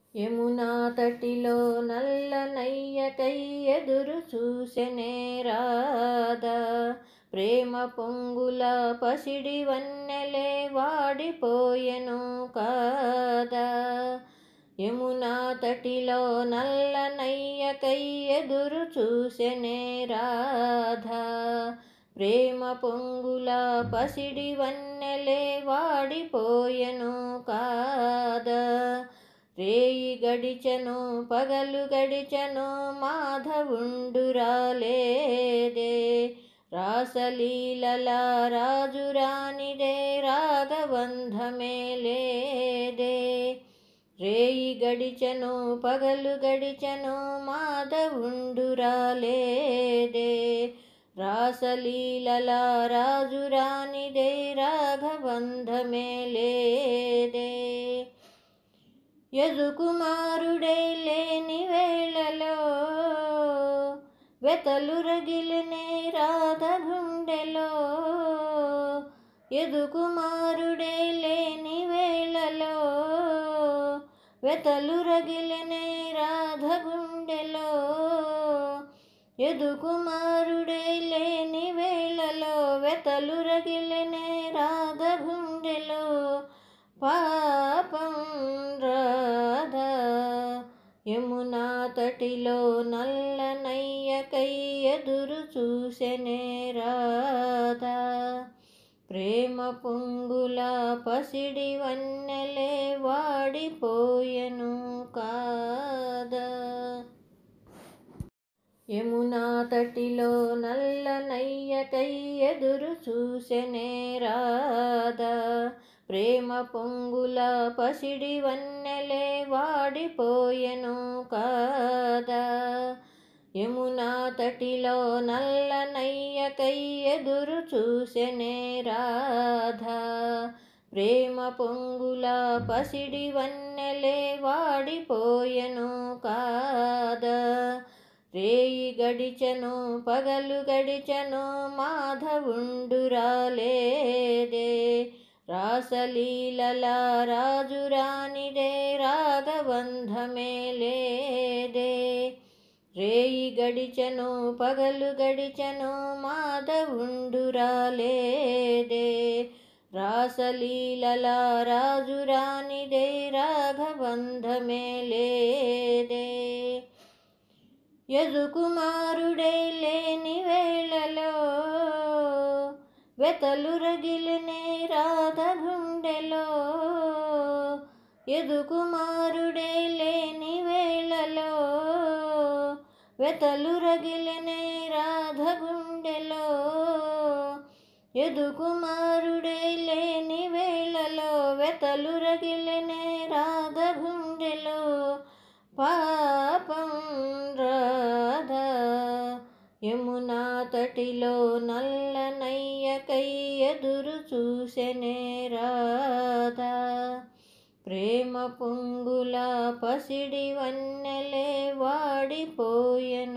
యమునా తటిలో నల్ల నయ్యకై ఎదురు చూసెనే రాధా ప్రేమ పొంగుల పసిడి వన్నెలే వాడిపోయెను కాదా యమునా తటిలో నల్ల నయ్యకై ఎదురు చూసెనే రాధా ప్రేమ పొంగుల పసిడి వన్నెలే వాడిపోయెను కాదా రేయి గడిచెను పగలు గడిచెను మాధవుండురాలేదే రాసలీలల రాజురానిదే రాగబంధమే లేదే రేయి గడిచెను పగలు గడిచెను మాధవుండురాలేదే రాసలీలల రాజురానిదే రాఘబంధమే లేదే యదుకుమారుడే లేని వేళలో వెతలు రగిలినే రాధ గుండెలో యదుకుమారుడే లేని వేళలో వెతలు రగిలినే రాధ గుండెలో యదుకుమారుడే లేని వేళలో వెతలు రగిలినే రాధ గుండెలో పాపం రాధా యమునా తటిలో నల్ల నయ్యకై ఎదురు చూసెనే రాధా ప్రేమ పొంగుల పసిడి వన్నెలే వాడిపోయెను కాదా యమునా తటిలో నల్ల నయ్యకై ఎదురు చూసెనే రాధా ప్రేమ పొంగుల పసిడి వన్నెలే వాడిపోయెను కాదా యమునా తటిలో నల్ల నయ్యకై ఎదురు చూసెనే రాధా ప్రేమ పొంగుల పసిడి వన్నెలే వాడిపోయెను కాదా రేయి గడిచెను పగలు గడిచెను మాధవుండురాలేదే రాసలీలల రాజురానిదే రాగబంధమే లేదే రేయి గడిచెను పగలు గడిచెను మాధవుండురాలేదే రాసలీలల రాజురానిదే రాఘబంధమే లేదే యదుకుమారుడే లేని వేళలో వెతలు రగిలినే రాధ గుండెలో యదుకుమారుడే లేని వేళలో వెతలు రగిలినే రాధ గుండెలో యదుకుమారుడే లేని వేళలో వెతలు రగిలినే రాధ గుండెలో పాపం రాధా యమునా తటిలో నల్ల నయ్యకై ఎదురు చూసెనే రాధా ప్రేమ పొంగుల పసిడి వన్నెలే వాడిపోయెను